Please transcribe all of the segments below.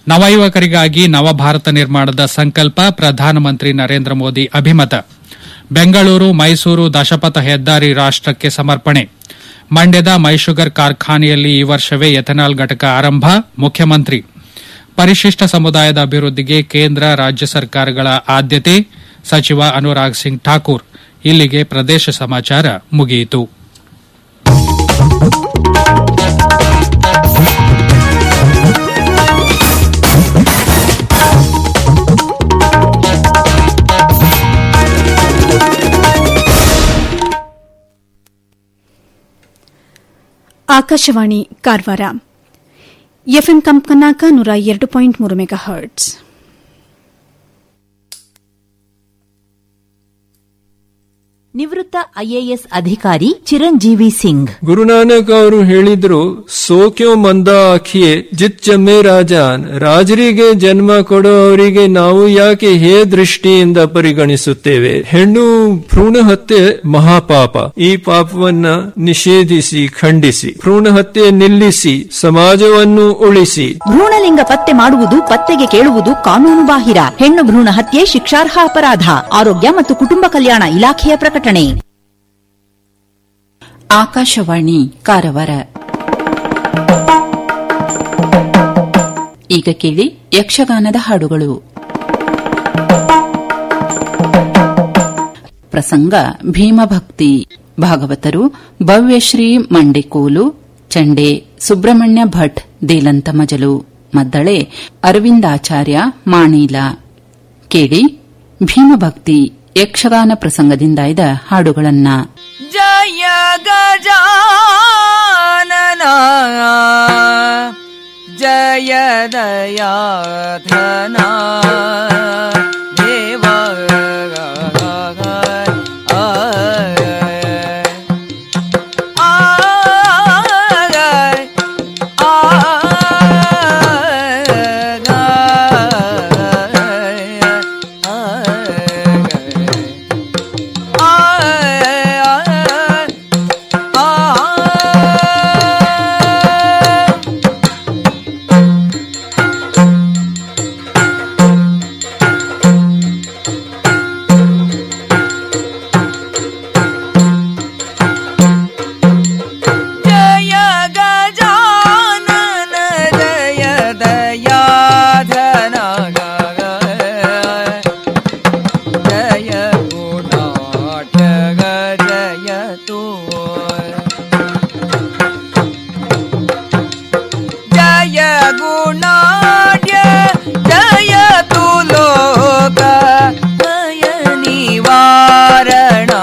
ನವಯುವಕರಿಗಾಗಿ ನವಭಾರತ ನಿರ್ಮಾಣದ ಸಂಕಲ್ಪ ಪ್ರಧಾನಮಂತ್ರಿ ನರೇಂದ್ರ ಮೋದಿ ಅಭಿಮತ ಬೆಂಗಳೂರು ಮೈಸೂರು ದಶಪಥ ಹೆದ್ದಾರಿ ರಾಷ್ಟಕ್ಕೆ ಸಮರ್ಪಣೆ ಮಂಡ್ಯದ ಮೈಶುಗರ್ ಕಾರ್ಖಾನೆಯಲ್ಲಿ ಈ ವರ್ಷವೇ ಎಥೆನಾಲ್ ಘಟಕ ಆರಂಭ ಮುಖ್ಯಮಂತ್ರಿ ಪರಿಶಿಷ್ಟ ಸಮುದಾಯದ ಅಭಿವೃದ್ಧಿಗೆ ಕೇಂದ್ರ ರಾಜ್ಯ ಸರ್ಕಾರಗಳ ಆದ್ಯತೆ ಸಚಿವ ಅನುರಾಗ್ ಸಿಂಗ್ ಠಾಕೂರ್ ಇಲ್ಲಿಗೆ ಪ್ರದೇಶ ಸಮಾಚಾರ ಮುಗಿಯಿತು ಆಕಾಶವಾಣಿ ಕಾರವಾರ ಎಫ್ಎಂ ಕಂಪನಾಕ ನೂರ ಎರಡು ಪಾಯಿಂಟ್ ಮೂರು ಮೆಗಾ ಹರ್ಟ್ಸ್ ನಿವೃತ್ತ ಐಎಎಸ್ ಅಧಿಕಾರಿ ಚಿರಂಜೀವಿ ಸಿಂಗ್ ಗುರುನಾನಕ್ ಅವರು ಹೇಳಿದ್ರು ಸೋಕ್ಯೋ ಮಂದ ಆಖಿಯೇ ಜಿತ್ ಜಮ್ಮೆ ರಾಜಾನ್ ರಾಜರಿಗೆ ಜನ್ಮ ಕೊಡೋವರಿಗೆ ನಾವು ಯಾಕೆ ಹೇ ದೃಷ್ಟಿಯಿಂದ ಪರಿಗಣಿಸುತ್ತೇವೆ ಹೆಣ್ಣು ಭ್ರೂಣ ಹತ್ಯೆ ಮಹಾಪಾಪ ಈ ಪಾಪವನ್ನ ನಿಷೇಧಿಸಿ ಖಂಡಿಸಿ ಭ್ರೂಣ ಹತ್ಯೆ ನಿಲ್ಲಿಸಿ ಸಮಾಜವನ್ನು ಉಳಿಸಿ ಭ್ರೂಣಲಿಂಗ ಪತ್ತೆ ಮಾಡುವುದು ಪತ್ತೆಗೆ ಕೇಳುವುದು ಕಾನೂನು ಬಾಹಿರ ಹೆಣ್ಣು ಭ್ರೂಣ ಹತ್ಯೆ ಶಿಕ್ಷಾರ್ಹ ಅಪರಾಧ ಆರೋಗ್ಯ ಮತ್ತು ಕುಟುಂಬ ಕಲ್ಯಾಣ ಇಲಾಖೆಯ ಪ್ರಕಟಣೆ ಆಕಾಶವಾಣಿ ಕಾರವಾರ ಈಗ ಕೇಳಿ ಯಕ್ಷಗಾನದ ಹಾಡುಗಳು ಪ್ರಸಂಗ ಭೀಮಭಕ್ತಿ ಭಾಗವತರು ಭವ್ಯಶ್ರೀ ಮಂಡೆಕೋಲು ಚಂಡೆ ಸುಬ್ರಹ್ಮಣ್ಯ ಭಟ್ ದೇಲಂತ ಮಜಲು ಮದ್ದಳೆ ಅರವಿಂದಾಚಾರ್ಯ ಮಾಣೀಲ ಕೇಳಿ ಭೀಮಭಕ್ತಿ ಯಕ್ಷಗಾನ ಪ್ರಸಂಗದಿಂದಾಯ್ದ ಹಾಡುಗಳನ್ನ ಜಯ ಗಜಾನನ ಜಯ ದಯಾಧನ ದೇವ ಜಯ ಗಜಾನನ ಜಯ ದಯಾಧನ ಜಯ ಗುಣಾಠಗ ಜಯ ತೋ ಜಯ ಗುಣಾಢ್ಯ ಜಯ ತು ಲೋಕ ಜಯ ನಿವಾರಣ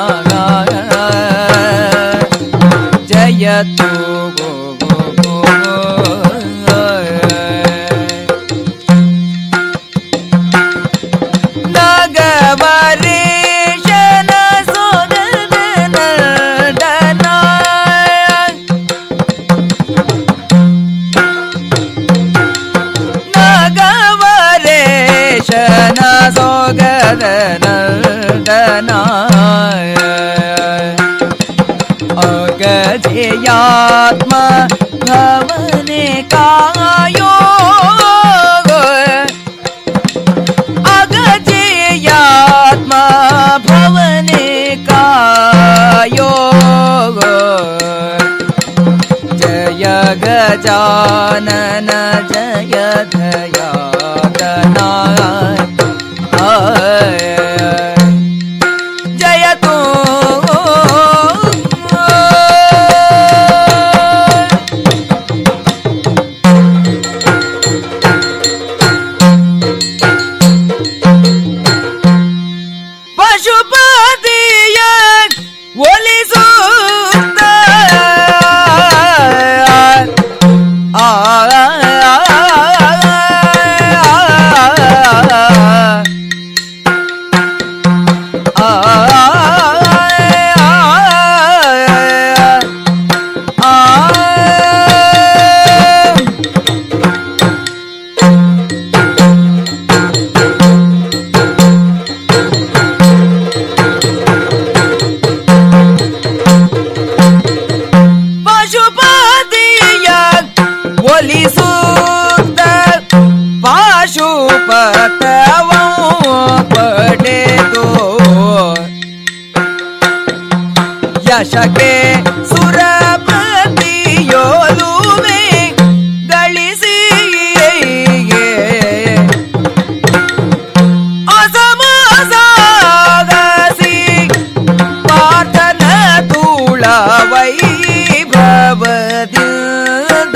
ಜಯ ತು ಗೋ ಗೋ ಗೋ ನಗವರೇಶನ ಸೋದರ ನಂದನ ನಗವರೇಶನ ಸೋಗದ ನಂದನ ಅಗಜಯಾತ್ಮ ಭವನೆ ಕಾಯೋ ಅಗಜಯಾತ್ಮ ಭವನೆ ಕಾಯೋ ಜಯ ಗಜಾನನ ಜಯ ದಯಾದನ ಜಯ ತೋ ಪಶುಪತಿಯ ಒಲಿಸುತ್ತ ಆ ಪಟವಂ ಪಡೆದು ಯಶಕ್ಕೆ ಸುರಪತಿಯೋಲುವೆ ಗಳಿಸಿ ಅಸಮಸಾಗಸಿ ಪಾರ್ಥನ ತೂಳ ವೈಭವದಿಂದ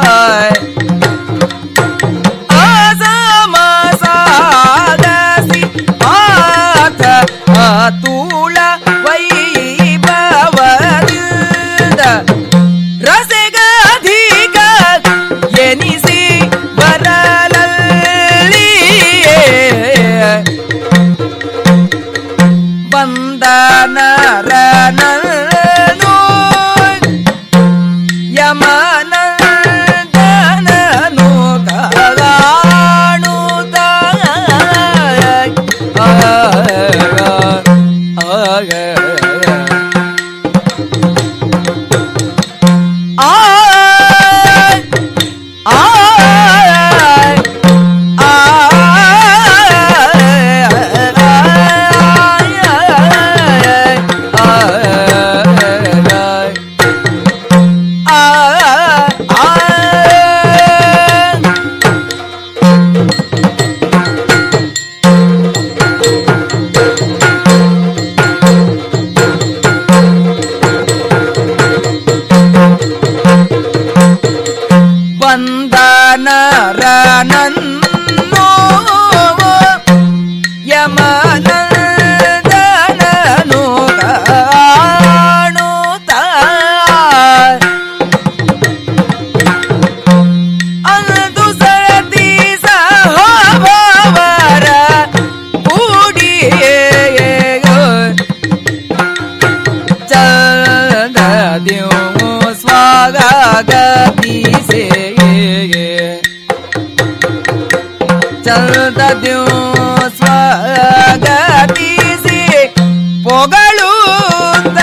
ಅಸಮಸಾಗಸಿ ಪಾರ್ಥ ತೂಳ ವೈಭವದಿಂದ ರಸಗಾಧಿಕ ಎನಿಸಿ ಬರಲಲ್ಲಿ ಬಂದನರನನು ಯಮನಂದನನು ಕಾಣುತ್ತ ಬಂದನರನನ್ನು ಯಮನಂದನನು ಕಾಣುತ್ತ ಅಂದು ಸತಿ ಸಹಭವರ ಕೂಡಿಯೇ ಚಂದದ್ಯೋ ಸ್ವಾಗತಿಸೆ ಚಂದದ್ಯೋ ಸ್ವಾಗತಿಸಿ ಪೊಗಳುತ್ತ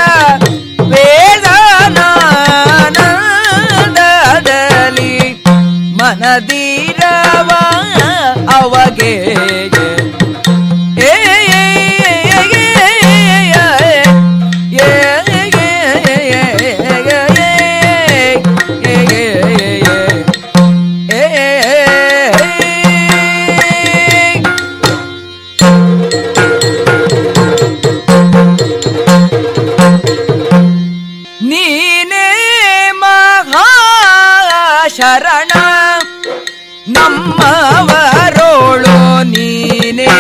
ವೇದನಾನಂದದಲ್ಲಿ ಮನದಿರವ ಅವಗೆ ಏ ನೀನೇ ಮಹಾಶರಣ ನಮ್ಮವರೋಳು ನೀನೇ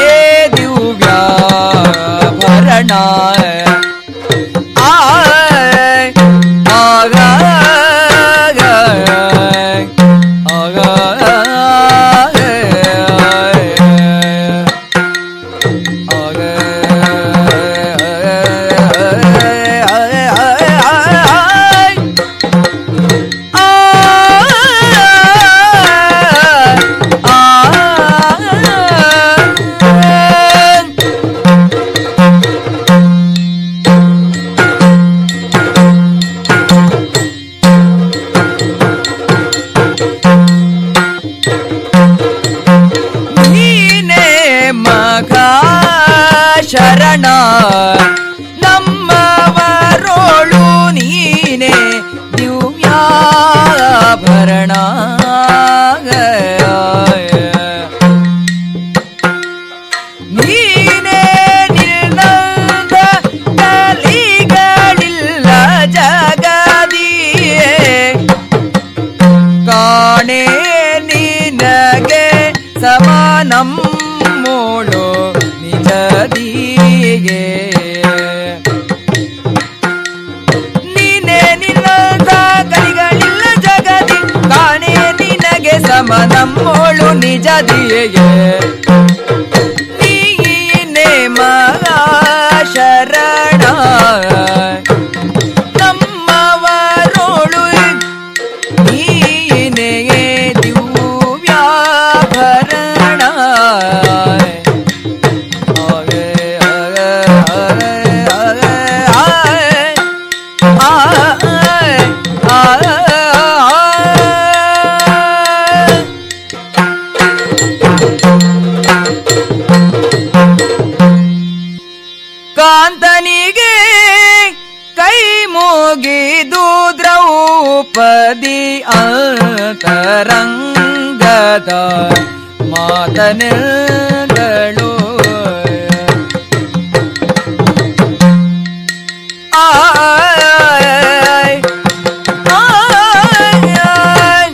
ದಿವ್ಯಾಭರಣ ಆಯ್ ಆಗ ಆಗ ನೀನೇ ಮಗ ಶರಣ ನಮ್ಮವರೋಳು ನೀನೇ ದಿವ್ಯಾಭರಣ ನೀನೇ ನಿನ್ನಂದ ಕಲಿಗಳಿಲ್ಲ ಜಗದಿಯೇ ಕಾಣೆ ನಿನಗೆ ಸಮಾನಂ ಮೋಳು ನಿಜದಿಗೆ ನೀನೆ ನಿನ್ನ ಕಲಿಗಳಿಲ್ಲ ಜಗದಿ ಕಾಣೆ ನಿನಗೆ ಸಮನಮ್ಮೋಳು ನಿಜದಿಗೆ ನೀನೆ ಮಗ ಶರಣ ನಮ್ಮವರೋಳು ನೀನೇ ದಿವ್ಯಾಭರಣ ಆಗೆ, ಆಗೆ, ಆಗೆ, ಆಗೆ, ಆಗೆ, ಆಗೆ, ಆಗೆ. ಮುಗಿದು ದ್ರೌಪದಿ ಅಂತರಂಗದ ಮಾತನೆಗಳು ಆಯ್ ಆಯ್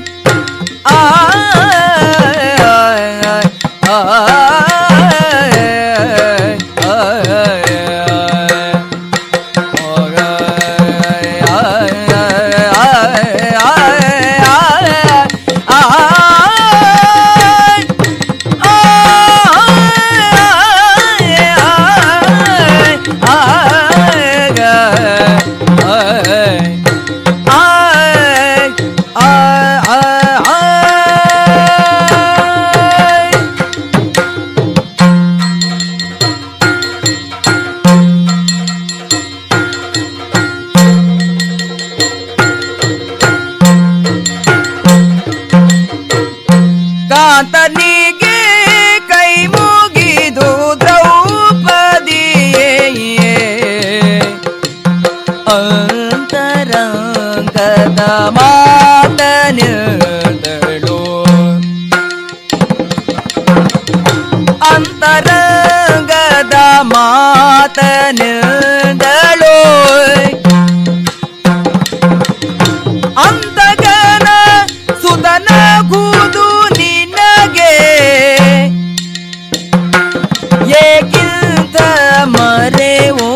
ಕಾಂತನಿಗೆ ಕೈ ಮುಗಿದು ದ್ರೌಪದಿಯೇ ಅಂತರಂಗದ ಮಾತನಿದಳು ಅಂತರಂಗದ ಮಾತನಿದಳು ಅಂತಗನ ಸುತನ ಕೂದು ನಿನಗೆ ಏಕಿಂತ ಮರೆವೋ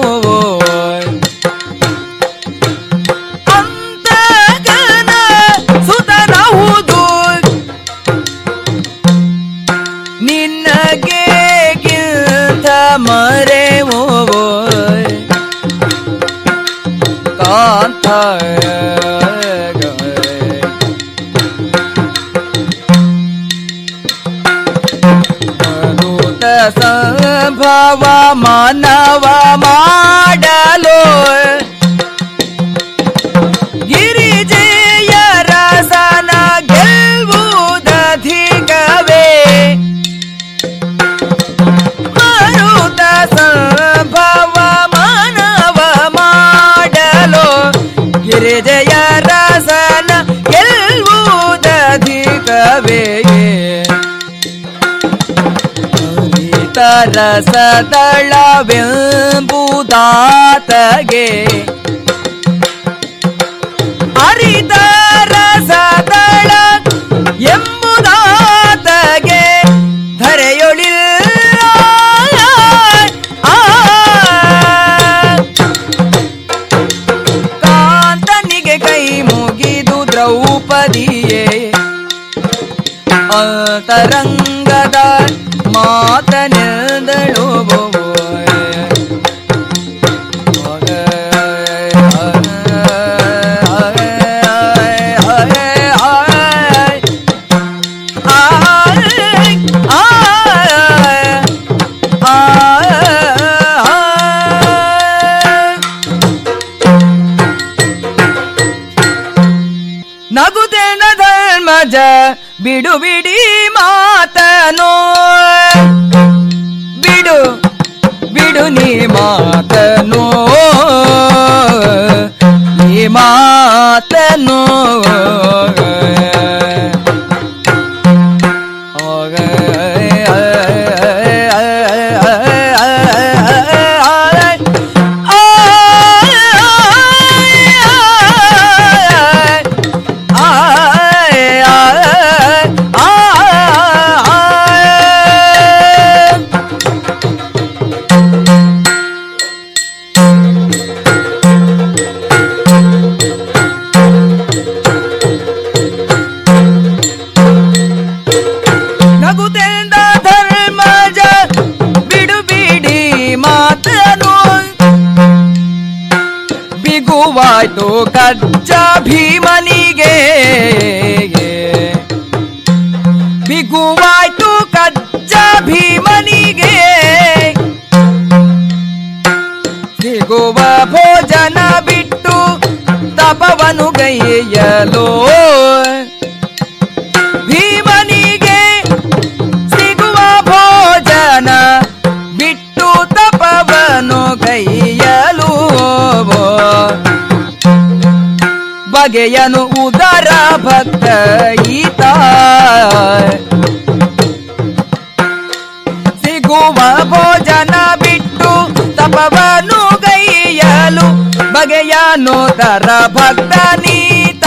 ಅಂತಗನ ಸುತನಹುದು ನಿನಗೆ ಕಿಂತ ಮರೆವೋ ಕಾಂತ ಅನೂತ ಸಂಭವ ಮಾನವ ಮಾಡಲು ಗಿರಿಜೆಯ ರಸನ ಗೆಲ್ವುದಧಿಕವೇ ಮರುತ ಸಂಭವ ಮಾನವ ಮಾಡಲು ಗಿರಿಜಯ ರಸನ ಗೆಲ್ವುದಧಿಕವೇ ರಸದಳವೆಂಬುದಾತಗೆ ಅರಿತ ರಸದಳ ಎಂಬುದಾತಗೆ ಧರೆಯೊಳಿಲ್ಲ ಆ ಕಾಂತನಿಗೆ ಕೈ ಮುಗಿದು ದ್ರೌಪದಿಯೇ ಅಂತರಂಗದ ಮಾತನೆದಳು ನಗುತೆನ ಧರ್ಮಜ ಬಿಡು ಬಿಡಿ ಮಾತನೋ ಬಿಡು ಬಿಡು ನೀ ಮಾತನೋ ಈ ಮಾತನೋ ನಗುತೆಂದ ಧರ್ಮಜ ಬಿಡು ಬಿಡಿ ಮಾತನು ಬಿಗುವಾಯ್ತು ಕಜ್ಜ ಭೀಮನಿಗೆ ಬಿಗುವಾಯ್ತು ಕಜ್ಜ ಭೀಮನಿಗೆ ಸಿಗುವ ಭೋಜನ ಬಿಟ್ಟು ತಪವನು ಗೈಯಲೋ ಭೀಮನಿಗೆ ಸಿಗುವ ಭೋಜನ ಬಿಟ್ಟು ತಪವನು ಗೈಯಲು ಬಗೆಯನು ಉದರ ಭಕ್ತ ಈತ ಸಿಗುವ ಭೋಜನ ಬಿಟ್ಟು ತಪವನು ಗೈಯಲು ಬಗೆಯನು ತರ ಭಕ್ತ ನೀತ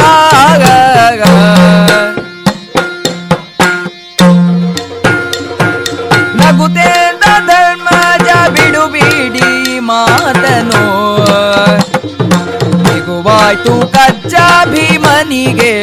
ನಗುತ್ತೇಂದ ಧರ್ಮಜ ಬಿಡು ಬಿಡಿ ಮಾತನು ಸಿಗುವಾಯ್ತು ಕಚ್ಚ ಭೀಮನಿಗೆ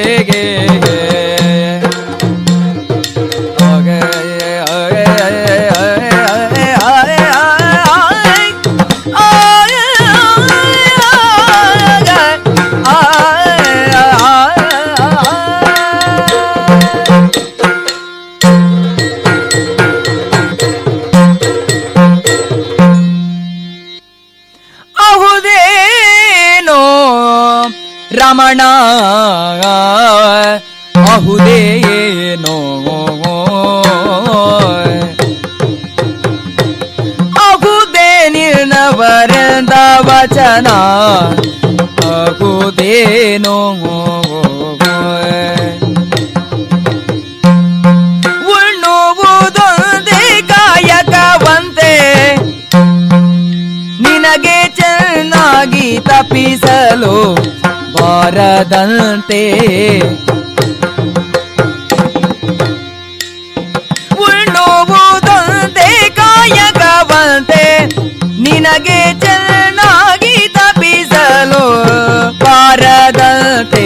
ಅಹುದೇನೋ ರಮಣ ಅಹುದೇನೋ ಅಹುದೇ ನಿರ್ಣವರಂದ ವಚನ ಅಹುದೇನೋ ಉಣ್ಣುವುದೊಂದೇ ಕಾಯಕವಂತೆ ನಿನಗೆ ಚೆನ್ನಾಗಿ ತಪ್ಪಿಸಲು ಬಾರದಂತೆ ಉಣ್ಣುವುದೊಂದೇ ಕಾಯಕವಂತೆ ನಿನಗೆ ಚೆನ್ನಾಗಿ ತಪ್ಪಿಸಲು ಬಾರದಂತೆ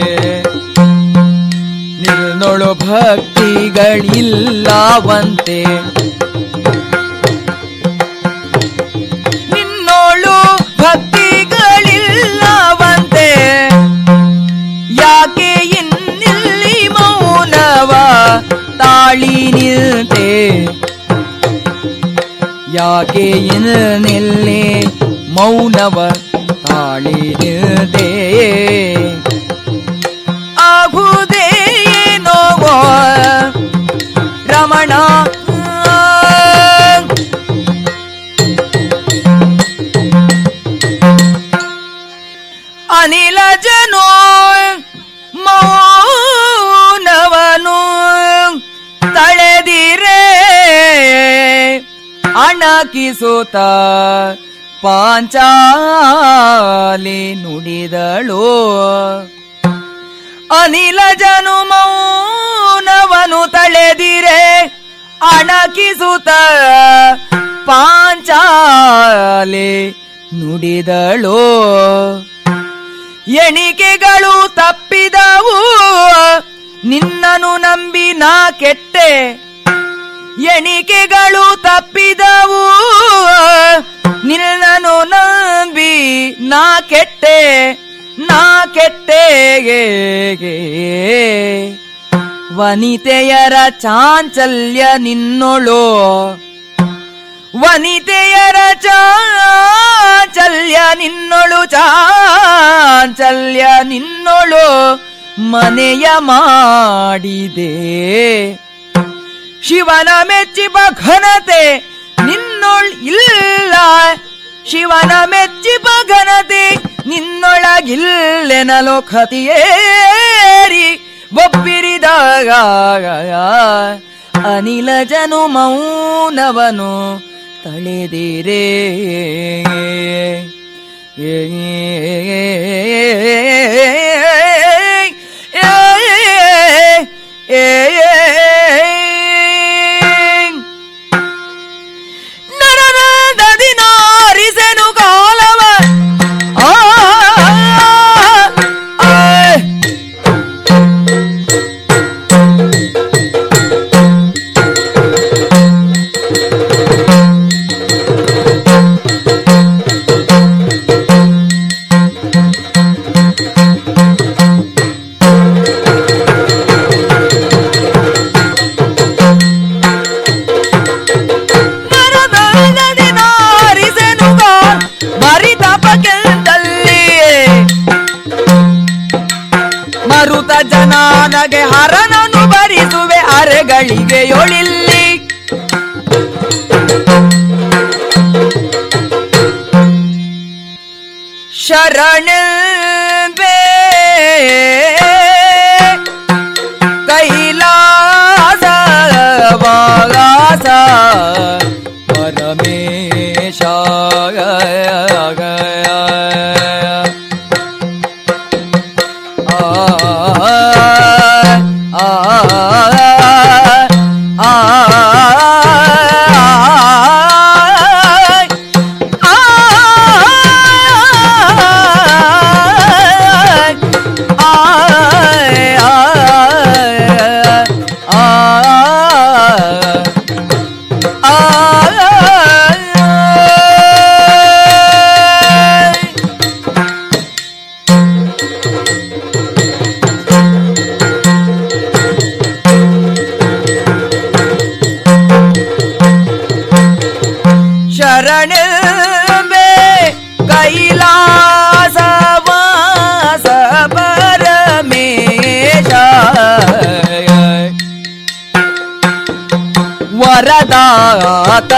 ನಿರ್ನೊಳು ಭಕ್ತಿಗಳಿಲ್ಲವಂತೆ ನಿನ್ನೋಳು ಭಕ್ತಿಗಳಿಲ್ಲವಂತೆ ಯಾಕೆ ಇನ್ನಿಲ್ಲಿ ಮೌನವ ತಾಳಿ ನಿಲ್ತೆ ಯಾಕೆ ಇನ್ನಿಲ್ಲಿ ಮೌನವ ತಾಳಿ ನಿಲ್ತೆ ಆಗುವುದೇನೋ ರಮಣ ಅನಿಲ ಜನೋ ಮೌನವನು ತಳೆದಿರೆ ಅಣಕಿಸುತ್ತ ಪಾಂಚಾಲಿ ನುಡಿದಳು ಅನಿಲ ಜನು ಮೌನವನು ತಳೆದಿರೆ ಅಣಕಿಸುತ್ತ ಪಾಂಚಾಲೆ ನುಡಿದಳು ಎಣಿಕೆಗಳು ತಪ್ಪಿದವು ನಿನ್ನನು ನಂಬಿ ನಾ ಕೆಟ್ಟೆ ಎಣಿಕೆಗಳು ತಪ್ಪಿದವು ನಿನ್ನನು ನಂಬಿ ನಾ ಕೆಟ್ಟೆ ನಾ ಕೆಟ್ಟೆಗೆ ವನಿತೆಯರ ಚಾಂಚಲ್ಯ ನಿನ್ನೊಳು ವನಿತೆಯರ ಚಾಂಚಲ್ಯ ನಿನ್ನೊಳು ಚಾಂಚಲ್ಯ ನಿನ್ನೊಳು ಮನೆಯ ಮಾಡಿದೆ ಶಿವನ ಮೆಚ್ಚಿಬ ಘನತೆ ನಿನ್ನೊಳ್ ಇಲ್ಲ ಶಿವನ ಮೆಚ್ಚಿಬ ಘನತೆ ನಿನ್ನೊಳಗಿಲ್ಲೆನಲು ಖತಿಯೇರಿ ಬೊಬ್ಬಿರಿದಾಗ ಅನಿಲ ಜನು ಮೌನವನು ತಳೆದಿರೇ ನರನದದಿ ನಾರಿಸೆನು ಕಾಲವ ಆ ಆ ನರನದದಿ ನಾರಿಸೆನು ಕಾಲ ಮರಿತಪಕೆಂದಲ್ಲಿ ಮರುತ ಜನಾನಗೆ ಹರನನು ಭರಿಸುವೆ ಅರೆಗಳಿಗೆ ಯೊಳಿಲ್ಲಿ ಶರಣ ಶರಣೆ ಕೈಲಾಸ ವಾಸ ಪರಮೇಶ ವರದಾತ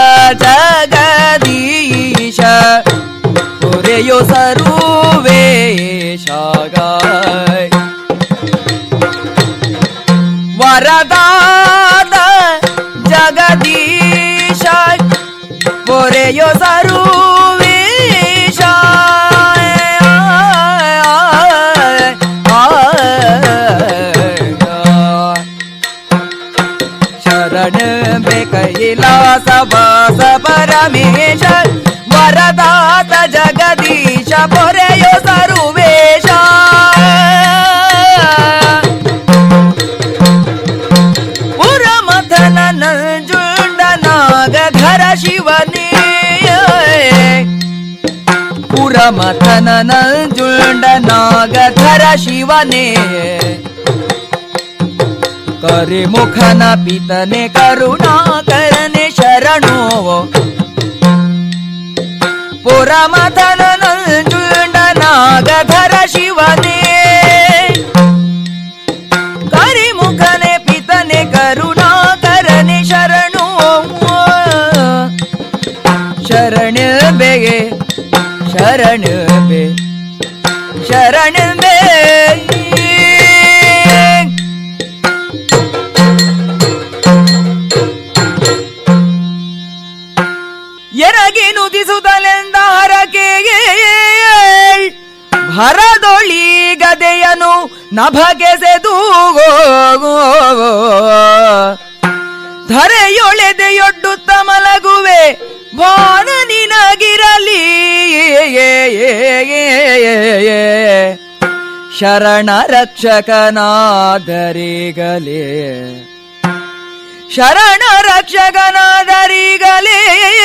ಜಗದೀಶ ಪುರೆಯೋ ಸರ್ವೇಶ ವರದಾತ ಜಗದೀಶ ಪೊರೆಯೋ ಸರ್ವೇಶ ಶರಣ ಬೆ ಕೈಲಾಸ ವಾಸ ಪರಮೇಶ ವರದಾತ ಜಗದೀಶ ಪೊರೆಯೋ ಸರ್ವೇಶ ಪುರಮಥನ ನಂಜುಂಡನಾಗ ಘರ ಶಿವನೇ ಪುರಮಥನ ನಂಜುಂಡನಾಗ ಘರ ಶಿವನೇ ಕರಿಮುಖನ ಪಿತನೆ ಕರುಣಾಕರನೆ ಶರಣೋ ಪುರಮಥನ ನಂಜುಂಡನಾಗ ಘರ ಶಿವನೇ ಕರಿಮುಖನೆ ಪಿತನೆ ಕರುಣಾಕರನೆ ಶರಣು ಶರಣ ಬೇಗೆ ಶರಣ ಬೇ ಶರಣ ಬೇ ಎರಗಿ ನುದಿಸುತ್ತಲೆಂದ ಹರಕೆಗೆ ಭರದೊಳಿ ಗದೆಯನು ನಭಗೆಸೆದು ಧರೆಯೊಳೆದೆಯೊಡ್ಡುತ್ತ ಮಲಗುವೆ ಭಾನ ನಿನಗಿರಲಿ ಶರಣ ರಕ್ಷಕನಾದರಿಗಲೇ ಶರಣ ರಕ್ಷಕನಾದರಿಗಲೇ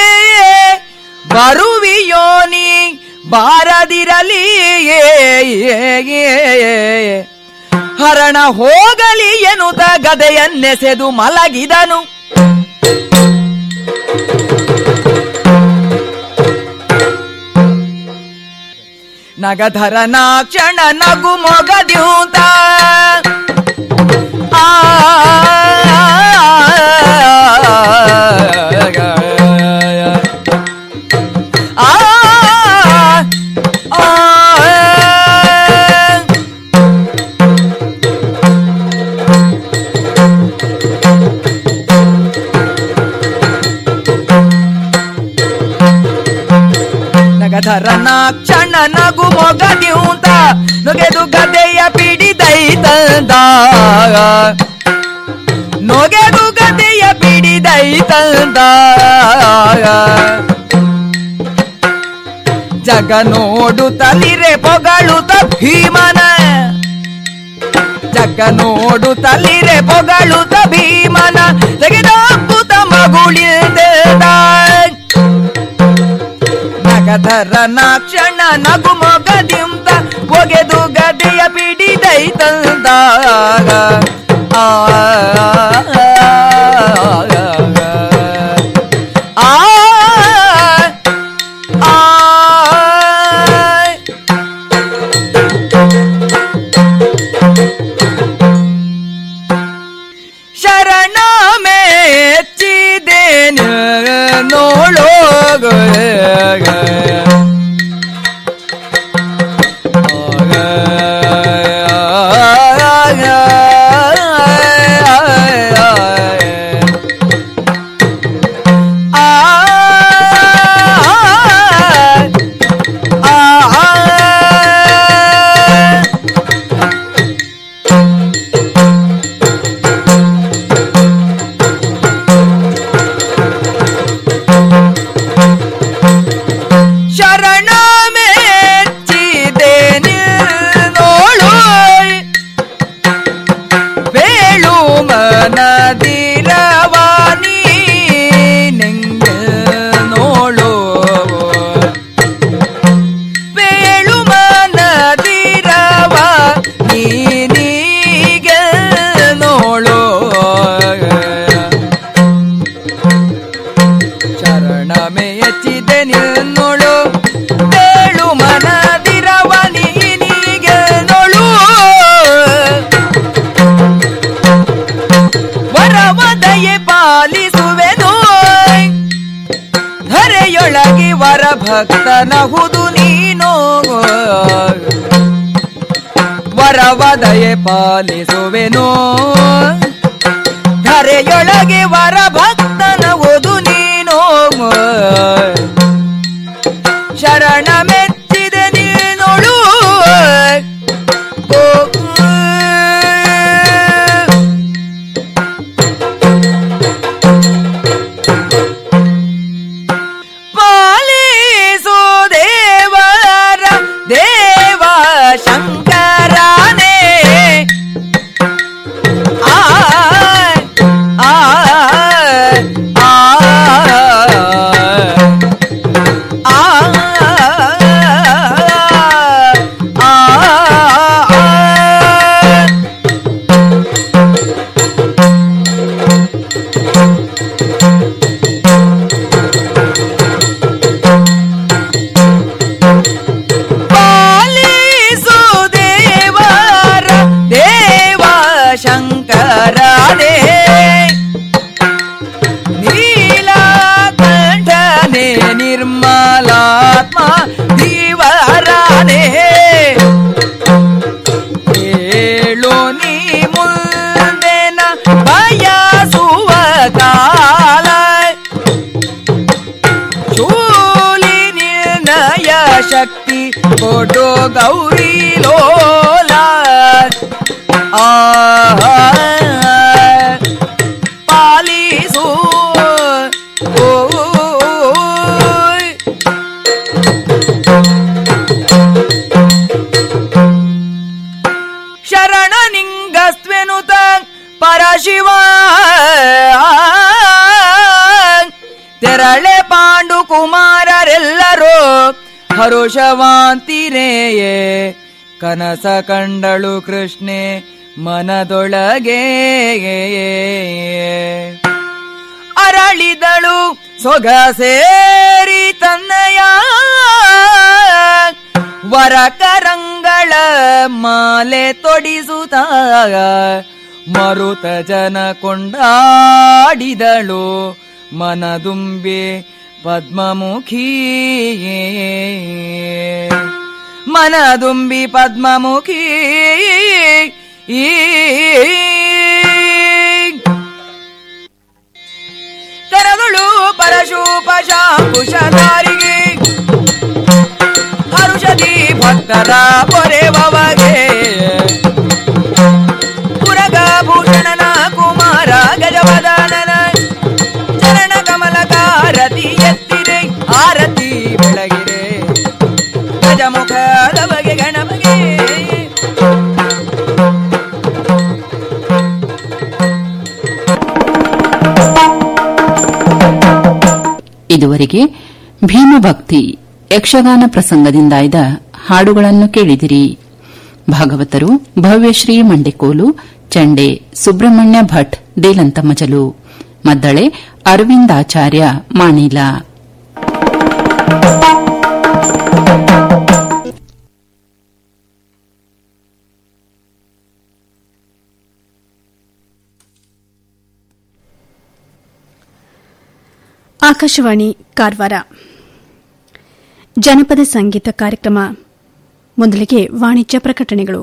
ಬರುವಿಯೋನಿ ಬಾರದಿರಲಿ ಹರಣ ಹೋಗಲಿ ಎನ್ನುತ್ತ ಗದೆಯನ್ನೆಸೆದು ಮಲಗಿದನು ನಗಧರನ ಕ್ಷಣ ನಗು ಮೊಗದ್ಯೂತ ಆ ಆ ಆ ನಗಧರನ ಕ್ಷಣ ನಗು ಮೊಗದ್ಯೂತ ನೊಗೆದು ಗದೆಯ ಪಿಡಿದೈತಂದ ನೊಗೆದು ಗದೆಯ ಪಿಡಿದೈತಂದ ಜಗ ನೋಡುತ್ತಲಿರೆ ಪೊಗಳುತ್ತ ಭೀಮನ ಜಗ ನೋಡುತ್ತಲಿರೆ ಪೊಗಳುತ್ತ ಭೀಮನ ತೆಗೆದಾಕುತ್ತ ಮಗುಳಿದ ನಗಧರನ ಕ್ಷಣ ನಗು ಮೊಗದಿಂತ ಒಗೆದು ಗದೆಯ ಪಿಡಿದೈತಂದಾಗ ಆ ಆ ಆ ಶರಣ ಮೆಚ್ಚಿದೇನು ನೋಳೋಗ ಪಾಲಿಸುವೆನು ಧರೆಯೊಳಗೆ ವರ ಭಕ್ತನಹುದು ನೀನು ವರವದಯೆ ಪಾಲಿಸುವೆನು ಧರೆಯೊಳಗೆ ವರ ಭಕ್ತನಹುದು ನೀನು ಶರಣ ಮೆಚ್ಚಿದೆ ನೀನೊಳು ಓ, ಪಾಲಿಸು ದೇವರ ದೇವ ಶಂಕರನೇ ಆ ಆ ಆ ಆ ಆ ಪಾಲಿಸು ದೇವರ ದೇವ ಶಂಕರನೇ ನೀಲಕಂಠನೆ ನಿರ್ಮಲಾತ್ಮ ದೀವರನೇ ಹೇಳು ನೀ ಮುಂದೆನ ಬಯಸುವ ಕಾಲ ಶೂಲಿ ನಿರ್ಣಯ ಶಕ್ತಿ ಕೊಡು ಗೌರಿ ಲೋಲ ಆ ಪಾಲಿಸು ಓ ಶರಣ ನಿಂಗಸ್ವೆನುತ ಪರಶಿವ ತೆರಳೆ ಪಾಂಡು ಕುಮಾರರೆಲ್ಲರೂ ಹರುಷವಾಂತಿರೇಯೇ ಕನಸ ಕಂಡಳು ಕೃಷ್ಣೆ ಮನದೊಳಗೆ ಅರಳಿದಳು ಸೊಗಸೇರಿ ತನ್ನಯ ವರಕರಂಗಳ ಮಾಲೆ ತೊಡಿಸುತ್ತ ಮರುತ ಜನ ಕೊಂಡಾಡಿದಳು ಮನದುಂಬಿ ಪದ್ಮಮುಖಿ ಮನದುಂಬಿ ಪದ್ಮಮುಖಿ ಈ ಕರಗಳು ಪರಶೂಪ ಶಾಂಕುಶಧಾರಿಗೆ ಹರುಷದಿ ಭಕ್ತರ ಪೊರೆವಗೆ ಪುರಗ ಭೂಷಣನ ಕುಮಾರ ಗಜವದನನ ಚರಣ ಕಮಲಕಾರತಿ ಎತ್ತಿರೆ ಆರತಿ ಬೆಳಗಿರೆ ಗಜಮುಖದ ಬಗೆ ಗಣಮಗೆ ಇದುವರೆಗೆ ಭೀಮಭಕ್ತಿ ಯಕ್ಷಗಾನ ಪ್ರಸಂಗದಿಂದಾಯ್ದ ಹಾಡುಗಳನ್ನು ಕೇಳಿದಿರಿ ಭಾಗವತರು ಭವ್ಯಶ್ರೀ ಮಂಡೆಕೋಲು ಚಂಡೆ ಸುಬ್ರಹ್ಮಣ್ಯ ಭಟ್ ದೇಲಂತಮಜಲು ಮದ್ದಳೆ ಅರವಿಂದಾಚಾರ್ಯ ಮಾಣಿಲ ಆಕಾಶವಾಣಿ ಕಾರವಾರ ಜನಪದ ಸಂಗೀತ ಕಾರ್ಯಕ್ರಮ ಮೊದಲಿಗೆ ವಾಣಿಜ್ಯ ಪ್ರಕಟಣೆಗಳು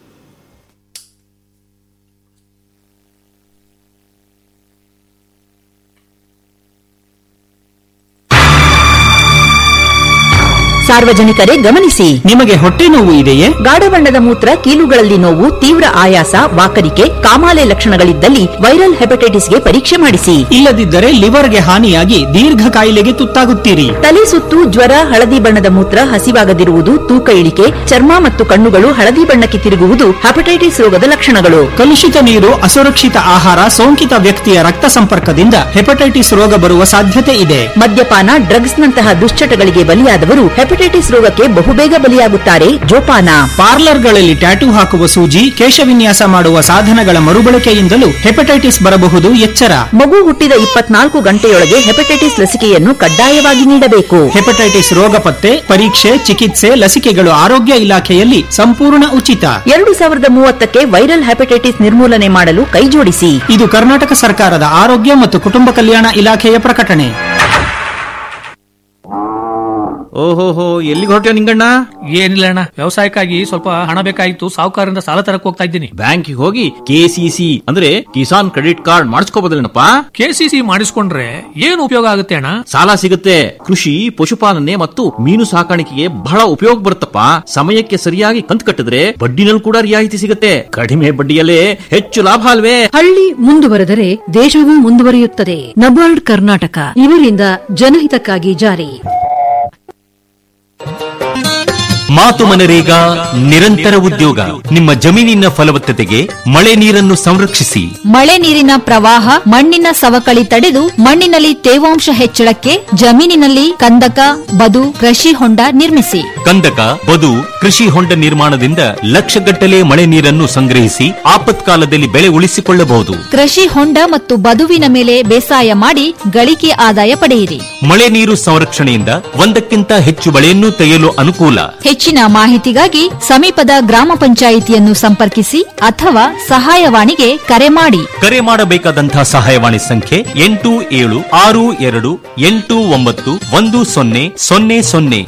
ಸಾರ್ವಜನಿಕರೇ ಗಮನಿಸಿ ನಿಮಗೆ ಹೊಟ್ಟೆ ನೋವು ಇದೆಯೇ ಗಾಢ ಬಣ್ಣದ ಮೂತ್ರ ಕೀಲುಗಳಲ್ಲಿ ನೋವು ತೀವ್ರ ಆಯಾಸ ವಾಕರಿಕೆ ಕಾಮಾಲೆ ಲಕ್ಷಣಗಳಿದ್ದಲ್ಲಿ ವೈರಲ್ ಹೆಪಟೈಟಿಸ್ಗೆ ಪರೀಕ್ಷೆ ಮಾಡಿಸಿ ಇಲ್ಲದಿದ್ದರೆ ಲಿವರ್ಗೆ ಹಾನಿಯಾಗಿ ದೀರ್ಘ ಕಾಯಿಲೆಗೆ ತುತ್ತಾಗುತ್ತೀರಿ ತಲೆ ಸುತ್ತು ಜ್ವರ ಹಳದಿ ಬಣ್ಣದ ಮೂತ್ರ ಹಸಿವಾಗದಿರುವುದು ತೂಕ ಇಳಿಕೆ ಚರ್ಮ ಮತ್ತು ಕಣ್ಣುಗಳು ಹಳದಿ ಬಣ್ಣಕ್ಕೆ ತಿರುಗುವುದು ಹೆಪಟೈಟಿಸ್ ರೋಗದ ಲಕ್ಷಣಗಳು ಕಲುಷಿತ ನೀರು ಅಸುರಕ್ಷಿತ ಆಹಾರ ಸೋಂಕಿತ ವ್ಯಕ್ತಿಯ ರಕ್ತ ಸಂಪರ್ಕದಿಂದ ಹೆಪಟೈಟಿಸ್ ರೋಗ ಬರುವ ಸಾಧ್ಯತೆ ಇದೆ ಮದ್ಯಪಾನ ಡ್ರಗ್ಸ್ ನಂತಹ ದುಶ್ಚಟಗಳಿಗೆ ಬಲಿಯಾದವರು ಹೆಪಟೈಟಿಸ್ ಹೆಪಟೈಟಿಸ್ ರೋಗಕ್ಕೆ ಬಹುಬೇಗ ಬಲಿಯಾಗುತ್ತಾರೆ ಜೋಪಾನ ಪಾರ್ಲರ್ಗಳಲ್ಲಿ ಟ್ಯಾಟೂ ಹಾಕುವ ಸೂಜಿ ಕೇಶವಿನ್ಯಾಸ ಮಾಡುವ ಸಾಧನಗಳ ಮರುಬಳಕೆಯಿಂದಲೂ ಹೆಪಟೈಟಿಸ್ ಬರಬಹುದು ಎಚ್ಚರ ಮಗು ಹುಟ್ಟಿದ ಇಪ್ಪತ್ನಾಲ್ಕು ಗಂಟೆಯೊಳಗೆ ಹೆಪಟೈಟಿಸ್ ಲಸಿಕೆಯನ್ನು ಕಡ್ಡಾಯವಾಗಿ ನೀಡಬೇಕು ಹೆಪಟೈಟಿಸ್ ರೋಗ ಪತ್ತೆ ಪರೀಕ್ಷೆ ಚಿಕಿತ್ಸೆ ಲಸಿಕೆಗಳು ಆರೋಗ್ಯ ಇಲಾಖೆಯಲ್ಲಿ ಸಂಪೂರ್ಣ ಉಚಿತ ಎರಡು ಸಾವಿರದ ಮೂವತ್ತಕ್ಕೆ ವೈರಲ್ ಹೆಪಟೈಟಿಸ್ ನಿರ್ಮೂಲನೆ ಮಾಡಲು ಕೈಜೋಡಿಸಿ ಇದು ಕರ್ನಾಟಕ ಸರ್ಕಾರದ ಆರೋಗ್ಯ ಮತ್ತು ಕುಟುಂಬ ಕಲ್ಯಾಣ ಇಲಾಖೆಯ ಪ್ರಕಟಣೆ ಓಹೋಹೋ ಎಲ್ಲಿಗೆ ಹೊರಟ್ಯೋ ನಿಂಗಣ್ಣ ಏನಿಲ್ಲ ಅಣ್ಣ ವ್ಯವಸಾಯಕ್ಕಾಗಿ ಸ್ವಲ್ಪ ಹಣ ಬೇಕಾಗಿತ್ತು ಸಾಹುಕಾರರಿಂದ ಸಾಲ ತರಕ್ ಹೋಗ್ತಾ ಇದ್ದೀನಿ ಬ್ಯಾಂಕಿಗೆ ಹೋಗಿ ಕೆಸಿಸಿ ಅಂದ್ರೆ ಕಿಸಾನ್ ಕ್ರೆಡಿಟ್ ಕಾರ್ಡ್ ಮಾಡಿಸ್ಕೋಬೋದಿಲ್ಲಪ್ಪ ಕೆಸಿಸಿ ಮಾಡಿಸ್ಕೊಂಡ್ರೆ ಏನು ಉಪಯೋಗ ಆಗುತ್ತೆ ಅಣ್ಣ ಸಾಲ ಸಿಗುತ್ತೆ ಕೃಷಿ ಪಶುಪಾಲನೆ ಮತ್ತು ಮೀನು ಸಾಕಾಣಿಕೆಗೆ ಬಹಳ ಉಪಯೋಗ ಬರುತ್ತಪ್ಪ ಸಮಯಕ್ಕೆ ಸರಿಯಾಗಿ ಕಂತು ಕಟ್ಟಿದ್ರೆ ಬಡ್ಡಿನಲ್ಲಿ ಕೂಡ ರಿಯಾಯಿತಿ ಸಿಗುತ್ತೆ ಕಡಿಮೆ ಬಡ್ಡಿಯಲ್ಲೇ ಹೆಚ್ಚು ಲಾಭ ಅಲ್ವೇ ಹಳ್ಳಿ ಮುಂದುವರೆದರೆ ದೇಶವೂ ಮುಂದುವರಿಯುತ್ತದೆ ನಬಾರ್ಡ್ ಕರ್ನಾಟಕ ಇವರಿಂದ ಜನಹಿತಕ್ಕಾಗಿ ಜಾರಿ ಮಾತು ಮನರೇಗಾ ನಿರಂತರ ಉದ್ಯೋಗ ನಿಮ್ಮ ಜಮೀನಿನ ಫಲವತ್ತತೆಗೆ ಮಳೆ ನೀರನ್ನು ಸಂರಕ್ಷಿಸಿ ಮಳೆ ನೀರಿನ ಪ್ರವಾಹ ಮಣ್ಣಿನ ಸವಕಳಿ ತಡೆದು ಮಣ್ಣಿನಲ್ಲಿ ತೇವಾಂಶ ಹೆಚ್ಚಳಕ್ಕೆ ಜಮೀನಿನಲ್ಲಿ ಕಂದಕ ಬದು ಕೃಷಿ ಹೊಂಡ ನಿರ್ಮಿಸಿ ಕಂದಕ ಬದು ಕೃಷಿ ಹೊಂಡ ನಿರ್ಮಾಣದಿಂದ ಲಕ್ಷಗಟ್ಟಲೆ ಮಳೆ ನೀರನ್ನು ಸಂಗ್ರಹಿಸಿ ಆಪತ್ಕಾಲದಲ್ಲಿ ಬೆಳೆ ಉಳಿಸಿಕೊಳ್ಳಬಹುದು ಕೃಷಿ ಹೊಂಡ ಮತ್ತು ಬದುವಿನ ಮೇಲೆ ಬೇಸಾಯ ಮಾಡಿ ಗಳಿಕೆ ಆದಾಯ ಪಡೆಯಿರಿ ಮಳೆ ನೀರು ಸಂರಕ್ಷಣೆಯಿಂದ ಒಂದಕ್ಕಿಂತ ಹೆಚ್ಚು ಬೆಳೆಯನ್ನು ತೆಗೆಯಲು ಅನುಕೂಲ ಹೆಚ್ಚಿನ ಮಾಹಿತಿಗಾಗಿ ಸಮೀಪದ ಗ್ರಾಮ ಪಂಚಾಯಿತಿಯನ್ನು ಸಂಪರ್ಕಿಸಿ ಅಥವಾ ಸಹಾಯವಾಣಿಗೆ ಕರೆ ಮಾಡಿ ಕರೆ ಮಾಡಬೇಕಾದಂತಹ ಸಹಾಯವಾಣಿ ಸಂಖ್ಯೆ ಎಂಟು ಏಳು ಆರು ಎರಡು ಎಂಟು ಒಂಬತ್ತು ಒಂದು ಸೊನ್ನೆ ಸೊನ್ನೆ ಸೊನ್ನೆ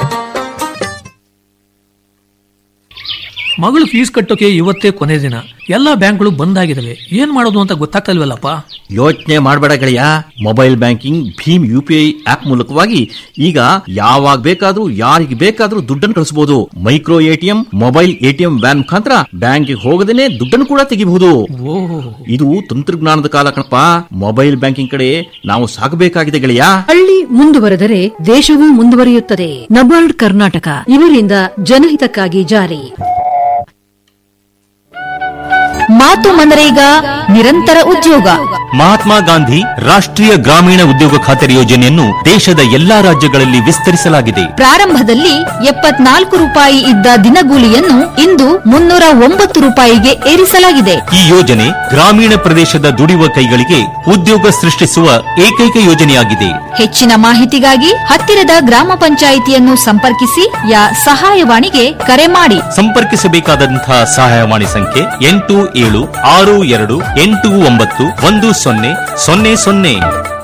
ಮಗಳು ಫೀಸ್ ಕಟ್ಟೋಕೆ ಇವತ್ತೇ ಕೊನೆ ದಿನ ಎಲ್ಲಾ ಬ್ಯಾಂಕ್ಗಳು ಬಂದ್ ಆಗಿದಾವೆ ಏನ್ ಮಾಡೋದು ಅಂತ ಗೊತ್ತಾಗ್ತಲ್ವಲ್ಲಪ್ಪ ಯೋಚನೆ ಮಾಡಬೇಡ ಗೆಳೆಯ ಮೊಬೈಲ್ ಬ್ಯಾಂಕಿಂಗ್ ಭೀಮ್ ಯು ಪಿ ಐ ಆಪ್ ಮೂಲಕವಾಗಿ ಈಗ ಯಾವಾಗ ಬೇಕಾದ್ರೂ ಯಾರಿಗೆ ಬೇಕಾದ್ರೂ ದುಡ್ಡನ್ನು ಕಳಿಸಬಹುದು micro ATM mobile ATM van ಮುಖಾಂತರ ಬ್ಯಾಂಕ್ಗೆ ಹೋಗದೇನೆ ದುಡ್ಡನ್ನು ಕೂಡ ತೆಗಿಬಹುದು ಇದು ತಂತ್ರಜ್ಞಾನದ ಕಾಲ ಕಣಪ್ಪ ಮೊಬೈಲ್ ಬ್ಯಾಂಕಿಂಗ್ ಕಡೆ ನಾವು ಸಾಗಬೇಕಾಗಿದೆ ಗೆಳೆಯ ಹಳ್ಳಿ ಮುಂದುವರೆದರೆ ದೇಶವೂ ಮುಂದುವರಿಯುತ್ತದೆ ನಬಾರ್ಡ್ ಕರ್ನಾಟಕ ಇವರಿಂದ ಜನಹಿತಕ್ಕಾಗಿ ಜಾರಿ ಮಾತು ಮನರೇಗಾ ನಿರಂತರ ಉದ್ಯೋಗ ಮಹಾತ್ಮ ಗಾಂಧಿ ರಾಷ್ಟ್ರೀಯ ಗ್ರಾಮೀಣ ಉದ್ಯೋಗ ಖಾತರಿ ಯೋಜನೆಯನ್ನು ದೇಶದ ಎಲ್ಲಾ ರಾಜ್ಯಗಳಲ್ಲಿ ವಿಸ್ತರಿಸಲಾಗಿದೆ ಪ್ರಾರಂಭದಲ್ಲಿ ಎಪ್ಪತ್ನಾಲ್ಕು ರೂಪಾಯಿ ಇದ್ದ ದಿನಗೂಲಿಯನ್ನು ಇಂದು ಮುನ್ನೂರ ಒಂಬತ್ತು ರೂಪಾಯಿಗೆ ಏರಿಸಲಾಗಿದೆ ಈ ಯೋಜನೆ ಗ್ರಾಮೀಣ ಪ್ರದೇಶದ ದುಡಿಯುವ ಕೈಗಳಿಗೆ ಉದ್ಯೋಗ ಸೃಷ್ಟಿಸುವ ಏಕೈಕ ಯೋಜನೆಯಾಗಿದೆ ಹೆಚ್ಚಿನ ಮಾಹಿತಿಗಾಗಿ ಹತ್ತಿರದ ಗ್ರಾಮ ಪಂಚಾಯಿತಿಯನ್ನು ಸಂಪರ್ಕಿಸಿ ಯಾ ಸಹಾಯವಾಣಿಗೆ ಕರೆ ಮಾಡಿ ಸಂಪರ್ಕಿಸಬೇಕಾದಂತಹ ಸಹಾಯವಾಣಿ ಸಂಖ್ಯೆ ಎಂಟು ಏಳು ಆರು ಎರಡು ಎಂಟು ಒಂಬತ್ತು ಒಂದು ಸೊನ್ನೆ ಸೊನ್ನೆ ಸೊನ್ನೆ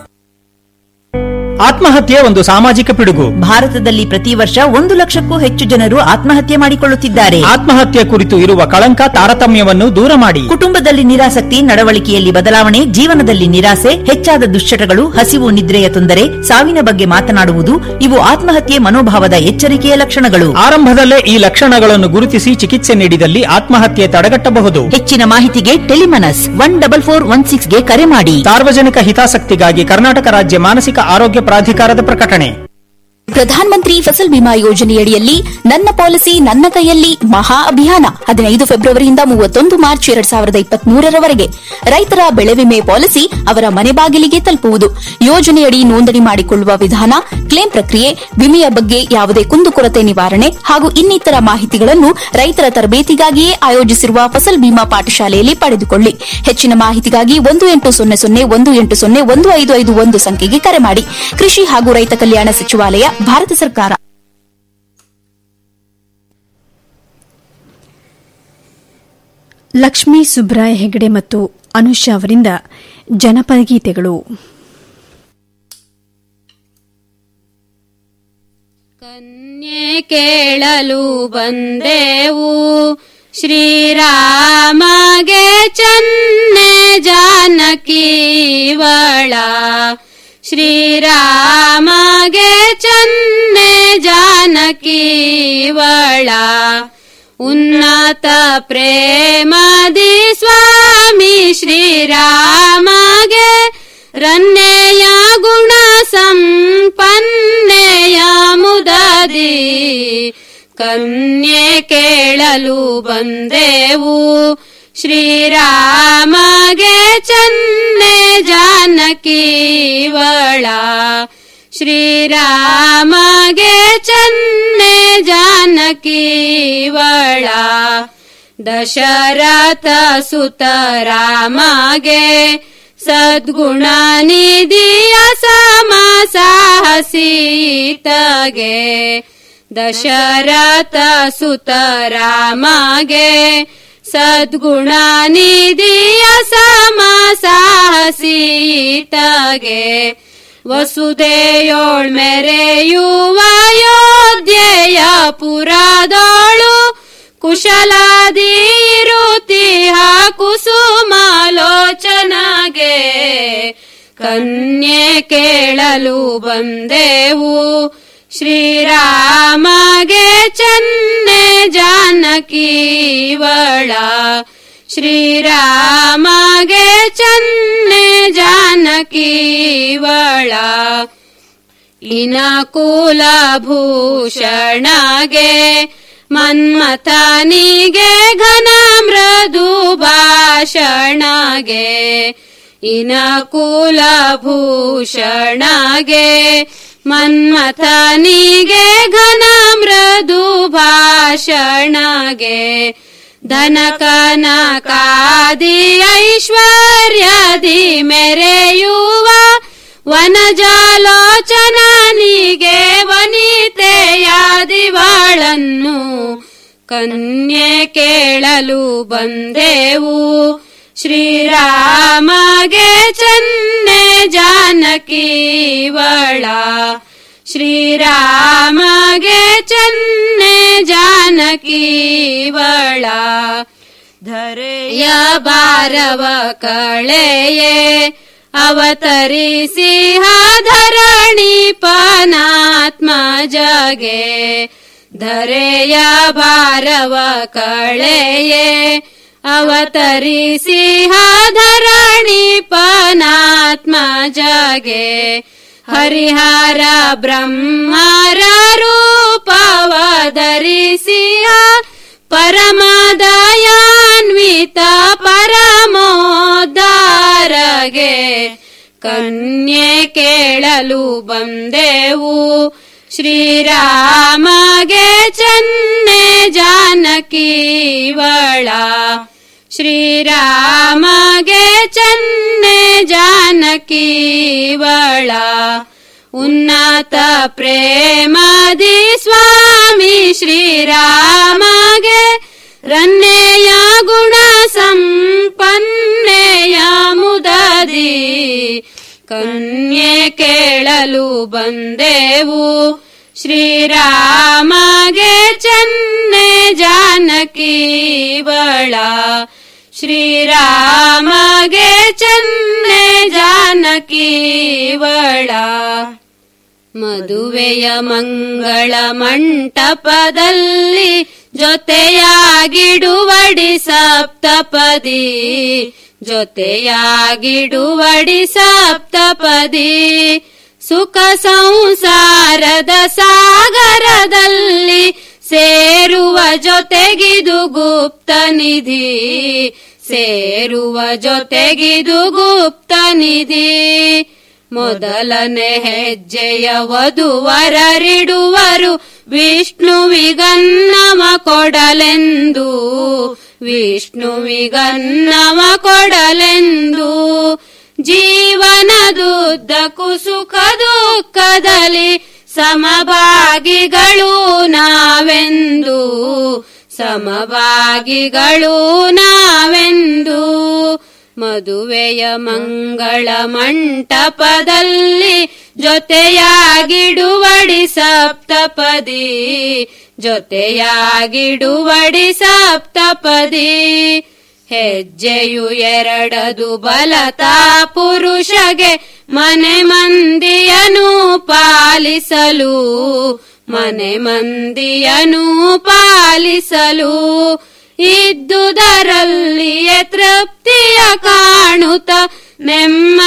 ಆತ್ಮಹತ್ಯೆ ಒಂದು ಸಾಮಾಜಿಕ ಪಿಡುಗು ಭಾರತದಲ್ಲಿ ಪ್ರತಿ ವರ್ಷ ಒಂದು ಲಕ್ಷಕ್ಕೂ ಹೆಚ್ಚು ಜನರು ಆತ್ಮಹತ್ಯೆ ಮಾಡಿಕೊಳ್ಳುತ್ತಿದ್ದಾರೆ ಆತ್ಮಹತ್ಯೆ ಕುರಿತು ಇರುವ ಕಳಂಕ ತಾರತಮ್ಯವನ್ನು ದೂರ ಮಾಡಿ ಕುಟುಂಬದಲ್ಲಿ ನಿರಾಸಕ್ತಿ ನಡವಳಿಕೆಯಲ್ಲಿ ಬದಲಾವಣೆ ಜೀವನದಲ್ಲಿ ನಿರಾಸೆ ಹೆಚ್ಚಾದ ದುಶ್ಚಟಗಳು ಹಸಿವು ನಿದ್ರೆಯ ತೊಂದರೆ ಸಾವಿನ ಬಗ್ಗೆ ಮಾತನಾಡುವುದು ಇವು ಆತ್ಮಹತ್ಯೆ ಮನೋಭಾವದ ಎಚ್ಚರಿಕೆಯ ಲಕ್ಷಣಗಳು ಆರಂಭದಲ್ಲೇ ಈ ಲಕ್ಷಣಗಳನ್ನು ಗುರುತಿಸಿ ಚಿಕಿತ್ಸೆ ನೀಡಿದಲ್ಲಿ ಆತ್ಮಹತ್ಯೆ ತಡೆಗಟ್ಟಬಹುದು ಹೆಚ್ಚಿನ ಮಾಹಿತಿಗೆ Tele MANAS one double four one ಸಿಕ್ಸ್ಗೆ ಕರೆ ಮಾಡಿ ಸಾರ್ವಜನಿಕ ಹಿತಾಸಕ್ತಿಗಾಗಿ ಕರ್ನಾಟಕ ರಾಜ್ಯ ಮಾನಸಿಕ ಆರೋಗ್ಯ ಪ್ರಾಧಿಕಾರದ ಪ್ರಕಟಣೆ ಪ್ರಧಾನ ಮಂತ್ರಿ ಫಸಲ್ ಬಿಮಾ ಯೋಜನೆಯಡಿಯಲ್ಲಿ ನನ್ನ ಪಾಲಿಸಿ ನನ್ನ ಕೈಯಲ್ಲಿ ಮಹಾ ಅಭಿಯಾನ ಹದಿನೈದು ಫೆಬ್ರವರಿಯಿಂದ ಮೂವತ್ತೊಂದು ಮಾರ್ಚ್ ಎರಡ್ ಸಾವಿರದ ಇಪ್ಪತ್ಮೂರರವರೆಗೆ ರೈತರ ಬೆಳೆ ವಿಮೆ ಪಾಲಿಸಿ ಅವರ ಮನೆ ಬಾಗಿಲಿಗೆ ತಲುಪುವುದು ಯೋಜನೆಯಡಿ ನೋಂದಣಿ ಮಾಡಿಕೊಳ್ಳುವ ವಿಧಾನ ಕ್ಲೇಮ್ ಪ್ರಕ್ರಿಯೆ ವಿಮೆಯ ಬಗ್ಗೆ ಯಾವುದೇ ಕುಂದುಕೊರತೆ ನಿವಾರಣೆ ಹಾಗೂ ಇನ್ನಿತರ ಮಾಹಿತಿಗಳನ್ನು ರೈತರ ತರಬೇತಿಗಾಗಿಯೇ ಆಯೋಜಿಸಿರುವ ಫಸಲ್ ಬಿಮಾ ಪಾಠಶಾಲೆಯಲ್ಲಿ ಪಡೆದುಕೊಳ್ಳಿ ಹೆಚ್ಚಿನ ಮಾಹಿತಿಗಾಗಿ ಒಂದು ಎಂಟು ಸೊನ್ನೆ ಸೊನ್ನೆ ಒಂದು ಎಂಟು ಸೊನ್ನೆ ಒಂದು ಐದು ಐದು ಒಂದು ಸಂಖ್ಯೆಗೆ ಕರೆ ಮಾಡಿ ಕೃಷಿ ಹಾಗೂ ರೈತ ಕಲ್ಯಾಣ ಸಚಿವಾಲಯ ಭಾರತ ಸರ್ಕಾರ ಲಕ್ಷ್ಮೀ ಸುಬ್ರಾಯ ಹೆಗಡೆ ಮತ್ತು ಅನುಷಾ ಅವರಿಂದ ಜನಪದ ಗೀತೆಗಳು ಕನ್ಯೆ ಕೇಳಲು ಬಂದೆವು ಶ್ರೀರಾಮಗೆ ಚನ್ನೆ ಜಾನಕಿವಳ ಶ್ರೀರಾಮಗೆ ಚನ್ನೆ ಜಾನಕಿವಳ ಉನ್ನತ ಪ್ರೇಮದಿ ಸ್ವಾಮಿ ಶ್ರೀರಾಮಗೆ ರನ್ನೆಯ ಗುಣ ಸಂಪನ್ನೆಯ ಮುದದಿ ಕನ್ಯೆ ಕೇಳಲು ಬಂದೆವು ಶ್ರೀರಾಮಗೆ ಚನ್ನೆ ಜಾನಕಿವಳ ಶ್ರೀರಾಮಗೆ ಚನ್ನೆ ಜಾನಕಿ ವಳ ದಶರಥ ಸುತ ರಾಮಗೆ ಸದ್ಗುಣ ನಿಧಿಯ ಸಮ ಸಾಹಸೀತಗೆ ದಶರಥ ಸುತ ರಾಮಗೆ ಸದ್ಗುಣ ನಿಧಿಯ ಸಮ ಸಾಹಸೀತಗೆ ವಸುದೆಯೋಳ್ ಮೆರೆಯುವ ಯೋಧ್ಯೆಯ ಪುರದೋಳು ಕುಶಲಾದಿರುತಿಹ ಕುಸುಮಾಲೋಚನಗೆ ಕನ್ಯೆ ಕೇಳಲು ಬಂದೆವು ಶ್ರೀರಾಮಗೆ ಚನ್ನೆ ಜಾನಕಿ ವಳ ಶ್ರೀರಾಮಗೆ ಚನ್ನೆ ಜಾನಕಿ ವಳ ಇನ ಕುಲಭೂಷಣಗೆ ಮನ್ಮಥನಿಗೆ ಘನ ಮೃದು ಭಾಷಣಗೆ ಇನ ಕುಲಭೂಷಣಗೆ ಮನ್ಮಥನಿಗೆ ಘನ ಮೃದು ಭಾಷಣಗೆ ಧನಕನಕಾದಿ ಐಶ್ವರ್ಯದಿ ಮೆರೆಯುವ ವನಜಾಲೋಚನನಿಗೆ ವನಿತೆಯಾದಿವಾಳನ್ನು ಕನ್ಯೆ ಕೇಳಲು ಬಂದೆವು ಶ್ರೀರಾಮಗೆ ಚನ್ನೆ ಜಾನಕಿ ವಳ ಶ್ರೀರಾಮಗೆ ಚನ್ನೆ ಜಾನಕಿ ವಳ ಧರೆಯ ಬಾರವ ಕಳೆಯೇ ಅವತರಿಸಿ ಧರಣಿ ಪನಾತ್ಮ ಜಗೆ ಧರೆಯ ಭಾರವ ಕಳೆಯೇ ಅವತರಿಸಿ ಧರಣಿ ಪನಾತ್ಮ ಜಗೆ ಹರಿಹರ ಬ್ರಹ್ಮರ ರೂಪವ ಧರಿಸಿಯ ಪರಮದಯಾನ್ವಿತ ಪರಮೋದ್ಧಾರಗೆ ಕನ್ಯೆ ಕೇಳಲು ಬಂದೆವು ಶ್ರೀರಾಮಗೆ ಚನ್ನೆ ಜಾನಕಿ ವಳ ಶ್ರೀರಾಮಗೆ ಚನ್ನೆ ಜಾನಕಿ ವಳ ಉನ್ನತ ಪ್ರೇಮದಿ ಸ್ವಾಮಿ ಶ್ರೀರಾಮಗೆ ರನ್ನೆಯ ಗುಣ ಸಂಪನ್ನೆಯ ಮುದದಿ ಕನ್ಯೆ ಕೇಳಲು ಬಂದೆವು ಶ್ರೀರಾಮಗೆ ಚನ್ನೆ ಜಾನಕಿ ಬಳ ಶ್ರೀರಾಮಗೆ ಚನ್ನೆ ಜಾನಕಿ ಬಳ ಮದುವೆಯ ಮಂಗಳ ಮಂಟಪದಲ್ಲಿ ಜೊತೆಯಾಗಿಡುವಡಿ ಸಪ್ತಪದಿ ಜೊತೆಯಾಗಿಡುವಡಿ ಸಪ್ತಪದಿ ಸುಖ ಸಂಸಾರದ ಸಾಗರದಲ್ಲಿ ಸೇರುವ ಜೊತೆಗಿದು ಗುಪ್ತ ನಿಧಿ ಸೇರುವ ಜೊತೆಗಿದು ಗುಪ್ತ ನಿಧಿ ಮೊದಲನೆ ಹೆಜ್ಜೆಯ ವಧುವರರಿಡುವರು ವಿಷ್ಣುವಿಗನ್ನವ ಕೊಡಲೆಂದು ವಿಷ್ಣುವಿಗನ್ನವ ಕೊಡಲೆಂದು ಜೀವನದುದ್ದಕ್ಕೂ ಸುಖ ದುಃಖದಲ್ಲಿ ಸಮಭಾಗಿಗಳು ನಾವೆಂದು ಸಮಭಾಗಿಗಳು ನಾವೆಂದು ಮದುವೆಯ ಮಂಗಳ ಮಂಟಪದಲ್ಲಿ ಜೊತೆಯಾಗಿಡುವಡಿ ಸಪ್ತಪದಿ ಜೊತೆಯಾಗಿಡುವಡಿ ಸಪ್ತಪದಿ ಹೆಜ್ಜೆಯು ಎರಡದು ಬಲತಾ ಪುರುಷಗೆ ಮನೆ ಮಂದಿಯನು ಪಾಲಿಸಲು ಮನೆ ಮಂದಿಯನು ಪಾಲಿಸಲು ಇದ್ದುದರಲ್ಲಿಯೇ ತೃಪ್ತಿಯ ಕಾಣುತ್ತ ನೆಮ್ಮ